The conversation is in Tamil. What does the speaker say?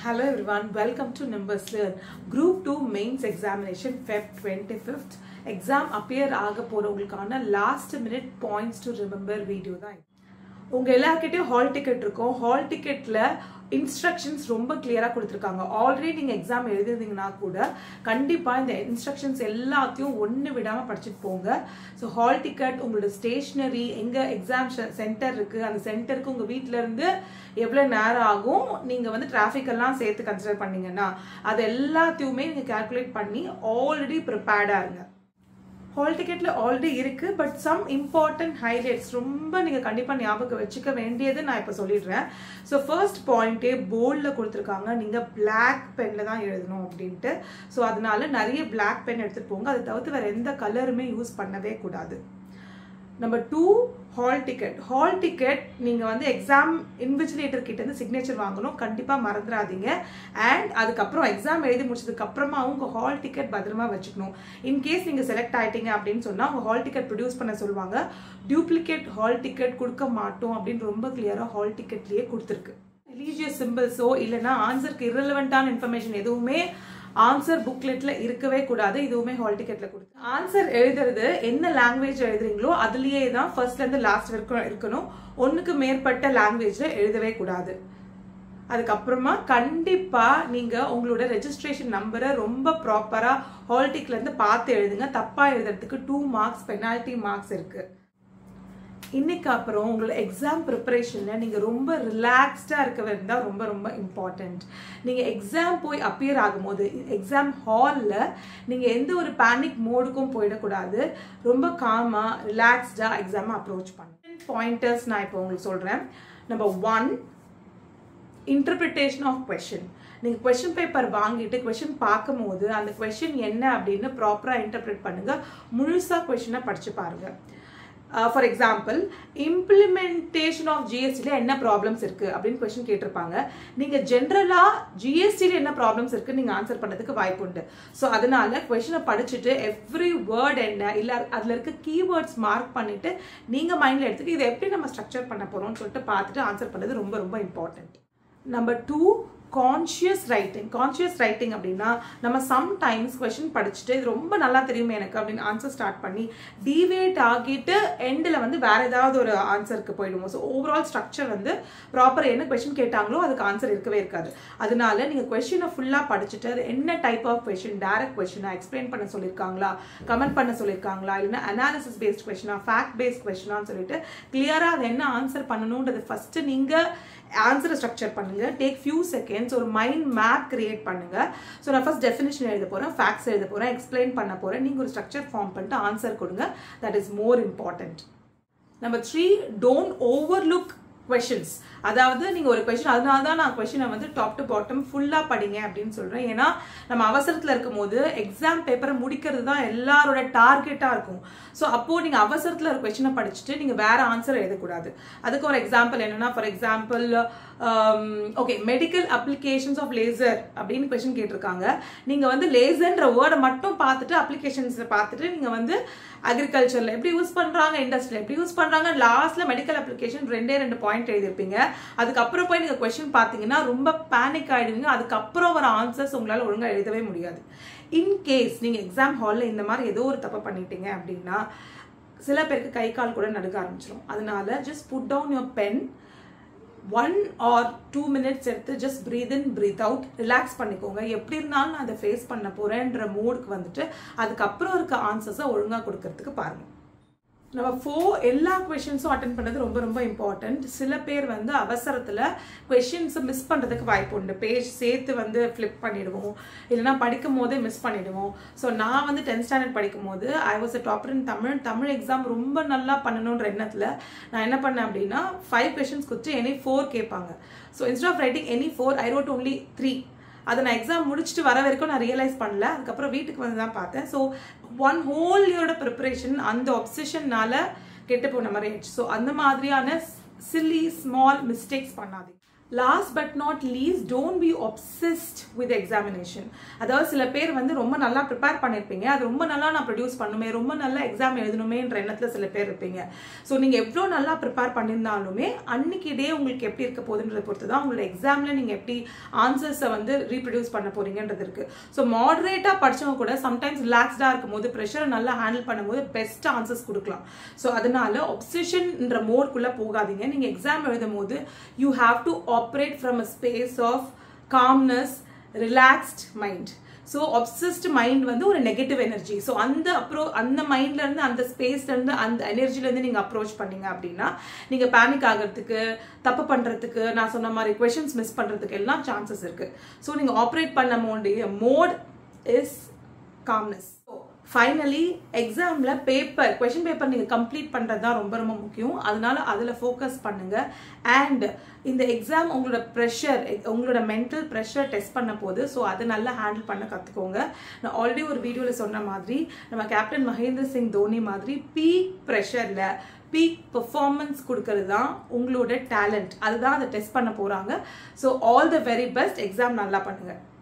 Hello everyone, welcome to Nimbus Learn. Group 2 Mains Examination Feb 25th. Exam appear ஆக போறவங்களுக்கான last minute points to remember video தான் இது. உங்க எல்லார்கிட்டயும் ஹால் டிக்கெட் இருக்கும் ஹால் டிக்கெட்ல இன்ஸ்ட்ரக்ஷன்ஸ் ரொம்ப கிளியரா கொடுத்துருக்காங்க ஆல்ரெடி நீங்க எக்ஸாம் எழுதிருந்தீங்கன்னா கூட கண்டிப்பா இந்த இன்ஸ்ட்ரக்ஷன்ஸ் எல்லாத்தையும் ஒன்று விடாம படிச்சுட்டு போங்க ஸோ ஹால் டிக்கெட் உங்களோட ஸ்டேஷ்னரி எங்க எக்ஸாம் சென்டர் இருக்கு அந்த சென்டருக்கு உங்க வீட்ல இருந்து எவ்வளவு நேரம் ஆகும் நீங்க வந்து டிராஃபிக் எல்லாம் சேர்த்து கன்சிடர் பண்ணீங்கன்னா அது எல்லாத்தையுமே நீங்க கால்குலேட் பண்ணி ஆல்ரெடி ப்ரிப்பேர்டா இருங்க ஹால் டிக்கெட்ல ஆல்ரெடி இருக்கு பட் சம் இம்பார்ட்டன்ட் ஹைலைட்ஸ் ரொம்ப நீங்க கண்டிப்பா ஞாபகம் வச்சுக்க வேண்டியது நான் இப்ப சொல்லிடுறேன் ஸோ ஃபர்ஸ்ட் பாயிண்டே போர்டில் கொடுத்துருக்காங்க நீங்க பிளாக் பென்ல தான் எழுதணும் அப்படின்ட்டு ஸோ அதனால நிறைய பிளாக் பென் எடுத்துட்டு போங்க அதை தவிர்த்து வேற எந்த கலருமே யூஸ் பண்ணவே கூடாது number two hall ticket hall ticket நீங்கள் வந்து எக்ஸாம் இன்விஜிலேட்டர் கிட்ட இருந்து சிக்னேச்சர் வாங்கணும் கண்டிப்பாக மறந்துடாதீங்க அண்ட் அதுக்கப்புறம் எக்ஸாம் எழுதி முடிச்சதுக்கு அப்புறமா உங்கள் ஹால் டிக்கெட் பத்திரமா வச்சுக்கணும் இன்கேஸ் நீங்கள் செலக்ட் ஆயிட்டீங்க அப்படின்னு சொன்னால் உங்கள் ஹால் டிக்கெட் ப்ரொடியூஸ் பண்ண சொல்லுவாங்க டியூப்ளிகேட் ஹால் டிக்கெட் கொடுக்க மாட்டோம் அப்படின்னு ரொம்ப கிளியராக ஹால் டிக்கெட்லேயே கொடுத்துருக்கு ரிலீஜியஸ் சிம்பிள்ஸோ இல்லைன்னா ஆன்சருக்கு இரலவெண்ட்டான இன்ஃபர்மேஷன் எதுவுமே ஆன்சர் புக்லெட்ல இருக்கவே கூடாது இதுவுமே ஹால் டிக்கெட்ல கொடுத்து ஆன்சர் எழுதுறது என்ன லாங்குவேஜ் எழுதுறீங்களோ அதுலயே தான் ஃபர்ஸ்ட்ல இருந்து லாஸ்ட் வரைக்கும் இருக்கணும் ஒண்ணுக்கு மேற்பட்ட லாங்குவேஜ்ல எழுதவே கூடாது அதுக்கப்புறமா கண்டிப்பா நீங்க உங்களோட ரெஜிஸ்ட்ரேஷன் நம்பரை ரொம்ப ப்ராப்பரா ஹால் டிக்ல இருந்து பார்த்து எழுதுங்க தப்பா எழுதுறதுக்கு டூ மார்க்ஸ் பெனால்டி மார்க்ஸ் இருக்கு இன்னைக்கு அப்புறம் உங்களோட எக்ஸாம் ப்ரிப்பரேஷனில் நீங்கள் ரொம்ப ரிலாக்ஸ்டாக இருக்க வேண்டியது ரொம்ப ரொம்ப இம்பார்ட்டண்ட் நீங்கள் எக்ஸாம் போய் அப்பியர் ஆகும்போது எக்ஸாம் ஹாலில் நீங்கள் எந்த ஒரு பேனிக் மோடுக்கும் போயிடக்கூடாது ரொம்ப காமாக ரிலாக்ஸ்டாக எக்ஸாமை அப்ரோச் பண்ணுங்க பாயிண்டர்ஸ் நான் இப்போ உங்களுக்கு சொல்கிறேன் number one interpretation of question நீங்கள் கொஷின் பேப்பர் வாங்கிட்டு கொஷின் பார்க்கும்போது அந்த கொஷின் என்ன அப்படின்னு ப்ராப்பராக இன்டர்பிரேட் பண்ணுங்கள் முழுசாக கொஷினை படித்து பாருங்கள் ஃபார் எக்ஸாம்பிள் இம்ப்ளிமெண்டேஷன் ஆஃப் ஜிஎஸ்டியில் என்ன ப்ராப்ளம்ஸ் இருக்குது அப்படின்னு கொஸ்டின் கேட்டிருப்பாங்க நீங்கள் ஜென்ரலாக ஜிஎஸ்டியில் என்ன ப்ராப்ளம்ஸ் இருக்குது நீங்கள் ஆன்சர் பண்ணுறதுக்கு வாய்ப்பு உண்டு ஸோ அதனால கொஷினை படிச்சுட்டு எவ்ரி வேர்ட் என்ன இல்லை அதில் இருக்க கீவேர்ட்ஸ் மார்க் பண்ணிவிட்டு நீங்கள் மைண்டில் எடுத்துட்டு இதை எப்படி நம்ம ஸ்ட்ரக்சர் பண்ண போகிறோம்னு சொல்லிட்டு பார்த்துட்டு ஆன்சர் பண்ணுறது ரொம்ப ரொம்ப important number two conscious writing conscious writing அப்படின்னா நம்ம சம்டைம்ஸ் கொஷின் படிச்சுட்டு இது ரொம்ப நல்லா தெரியுமே எனக்கு அப்படின்னு ஆன்சர் ஸ்டார்ட் பண்ணி டிவேட் ஆகிட்டு எண்டில் வந்து வேற ஏதாவது ஒரு ஆன்சருக்கு போயிடுவோம் ஸோ ஓவரால் ஸ்ட்ரக்சர் வந்து ப்ராப்பர் என்ன கொஷின் கேட்டாங்களோ அதுக்கு ஆன்சர் இருக்கவே இருக்காது அதனால நீங்கள் கொஷினை ஃபுல்லாக படிச்சுட்டு அது என்ன டைப் ஆஃப் கொஷின் டேரக்ட் கொஷினா எக்ஸ்பிளைன் பண்ண சொல்லியிருக்காங்களா கமெண்ட் பண்ண சொல்லியிருக்காங்களா இல்லைன்னா அனாலிசிஸ் பேஸ்ட் கொஷினா ஃபேக்ட் பேஸ்ட் கொஷினான்னு சொல்லிட்டு கிளியராக அதை என்ன ஆன்சர் பண்ணணுன்றது ஃபஸ்ட்டு நீங்கள் ஆன்சரை ஸ்ட்ரக்சர் பண்ணுங்க டேக் ஃபியூ செகண்ட்ஸ் ஒரு மைண்ட் மேப் கிரியேட் பண்ணுங்க ஸோ நான் ஃபர்ஸ்ட் டெஃபினேஷன் எழுத போகிறேன் ஃபேக்ட்ஸ் எழுத போகிறேன் எக்ஸ்பிளைன் பண்ண போகிறேன் நீங்கள் ஒரு ஸ்ட்ரக்சர் ஃபார்ம் பண்ணிட்டு ஆன்சர் கொடுங்க that is more important number three don't overlook questions அதாவது நீங்கள் ஒரு கொஷின் அதனால தான் நான் கொஷினை வந்து டாப் டு பாட்டம் ஃபுல்லாக படிங்க அப்படின்னு சொல்கிறேன் ஏன்னா நம்ம அவசரத்தில் இருக்கும் போது எக்ஸாம் பேப்பரை முடிக்கிறது தான் எல்லாரோட டார்கெட்டாக இருக்கும் ஸோ அப்போது நீங்கள் அவசரத்தில் ஒரு கொஷினை படிச்சுட்டு நீங்கள் வேறு ஆன்சர் எழுதக்கூடாது அதுக்கு ஒரு எக்ஸாம்பிள் என்னன்னா for example okay medical applications of laser அப்படின்னு கொஷின் கேட்டிருக்காங்க நீங்கள் வந்து லேசர்ன்ற வேர்டை மட்டும் பார்த்துட்டு அப்ளிகேஷன்ஸை பார்த்துட்டு நீங்கள் வந்து அக்ரிகல்ச்சரில் எப்படி யூஸ் பண்ணுறாங்க இண்டஸ்ட்ரியில் எப்படி யூஸ் பண்ணுறாங்க லாஸ்ட்டில் மெடிக்கல் அப்ளிகேஷன் ரெண்டே ரெண்டு பாயிண்ட் எழுதியிருப்பீங்க அதுக்கப்புறம் போய் நீங்கள் கொஷின் பார்த்தீங்கன்னா ரொம்ப பேனிக் ஆகிடுவீங்க அதுக்கப்புறம் வர ஆன்சர்ஸ் உங்களால் ஒழுங்காக எழுதவே முடியாது இன்கேஸ் நீங்கள் எக்ஸாம் ஹாலில் இந்த மாதிரி ஏதோ ஒரு தப்பு பண்ணிட்டீங்க அப்படின்னா சில பேருக்கு கை கால் கூட நடுக்க ஆரம்பிச்சிடும் அதனால just put down your pen one or two minutes எடுத்து just breathe in breathe out relax பண்ணிக்கோங்க எப்படி இருந்தாலும் நான் அதை ஃபேஸ் பண்ண போகிறேன்ற மூடுக்கு வந்துட்டு அதுக்கப்புறம் இருக்க ஆன்சர்ஸை ஒழுங்காக கொடுக்கறதுக்கு பாருங்கள் நம்ம ஃபோர் எல்லா கொஷின்ஸும் அட்டன் பண்ணுறது ரொம்ப ரொம்ப இம்பார்ட்டண்ட் சில பேர் வந்து அவசரத்தில் கொஷின்ஸை மிஸ் பண்ணுறதுக்கு வாய்ப்பு உண்டு பேஜ் சேர்த்து வந்து ஃப்ளிப் பண்ணிடுவோம் இல்லைனா படிக்கும் போதே மிஸ் பண்ணிடுவோம் ஸோ நான் வந்து டென்த் ஸ்டாண்டர்ட் படிக்கும் போது I was a topper in Tamil Tamil exam ரொம்ப நல்லா பண்ணணுன்ற எண்ணத்தில் நான் என்ன பண்ணேன் அப்படின்னா ஃபைவ் கொஷின்ஸ் கொடுத்து எனி ஃபோர் கேட்பாங்க so instead of writing any four I wrote only three அதை நான் எக்ஸாம் முடிச்சுட்டு வர வரைக்கும் நான் ரியலைஸ் பண்ணல அதுக்கப்புறம் வீட்டுக்கு வந்து தான் பார்த்தேன் ஸோ ஒன் ஹோல் இயரோட ப்ரிப்பரேஷன் அந்த ஒப்சஷன்னால கெட்டு போன மாதிரி ஆயிடுச்சு ஸோ அந்த மாதிரியான சில்லி ஸ்மால் மிஸ்டேக்ஸ் பண்ணாதீங்க last but not least don't be obsessed with examination அதாவது சில பேர் வந்து ரொம்ப நல்லா ப்ரிப்பேர் பண்ணியிருப்பீங்க அது ரொம்ப நல்லா நான் ப்ரொடியூஸ் பண்ணுமே ரொம்ப நல்லா எக்ஸாம் எழுதணுமேன்ற எண்ணத்தில் சில பேர் இருப்பீங்க ஸோ நீங்கள் எவ்வளோ நல்லா ப்ரிப்பேர் பண்ணியிருந்தாலுமே அன்னைக்கு டே உங்களுக்கு எப்படி இருக்க போகுதுன்றதை பொறுத்து தான் உங்களோட எக்ஸாமில் நீங்கள் எப்படி ஆன்சர்ஸை வந்து ரீப்ரொடியூஸ் பண்ண போறீங்கன்றது இருக்கு ஸோ மாடரேட்டாக படிச்சவங்க கூட சம்டைம்ஸ் ரிலாக்ஸ்டாக இருக்கும் போது ப்ரெஷரை நல்லா ஹேண்டில் பண்ணும்போது பெஸ்ட் ஆன்சர்ஸ் கொடுக்கலாம் ஸோ அதனால ஒப்சஷன்ன்ற மோட்குள்ளே போகாதீங்க நீங்கள் எக்ஸாம் எழுதும் போது you have to operate from a space of calmness relaxed mind so obsessed mind வந்து ஒரு நெகட்டிவ் எனர்ஜி ஸோ அந்த அப்ரோ அந்த மைண்ட்ல இருந்து அந்த ஸ்பேஸ்ல இருந்து அந்த எனர்ஜில இருந்து நீங்க அப்ரோச் பண்ணீங்க அப்படின்னா நீங்க பேனிக் ஆகிறதுக்கு தப்பு பண்றதுக்கு நான் சொன்ன மாதிரி கொஷின்ஸ் மிஸ் பண்றதுக்கு எல்லாம் சான்சஸ் இருக்கு ஸோ நீங்க ஆப்ரேட் பண்ண வேண்டிய மோட் இஸ் காம்னஸ் ஃபைனலி எக்ஸாமில் பேப்பர் கொஷின் பேப்பர் நீங்கள் கம்ப்ளீட் பண்ணுறது தான் ரொம்ப ரொம்ப முக்கியம் அதனால அதில் ஃபோக்கஸ் பண்ணுங்க அண்ட் இந்த எக்ஸாம் உங்களோட ப்ரெஷர் உங்களோட மென்டல் ப்ரெஷர் டெஸ்ட் பண்ண போது ஸோ அதை நல்லா ஹேண்டில் பண்ண கற்றுக்கோங்க நான் ஆல்ரெடி ஒரு வீடியோவில் சொன்ன மாதிரி நம்ம கேப்டன் மகேந்திர சிங் தோனி மாதிரி பீக் ப்ரெஷரில் பீக் பெர்ஃபார்மன்ஸ் கொடுக்கறது தான் உங்களோட டேலண்ட் அதுதான் அதை டெஸ்ட் பண்ண போகிறாங்க so all the very best exam நல்லா பண்ணுங்கள்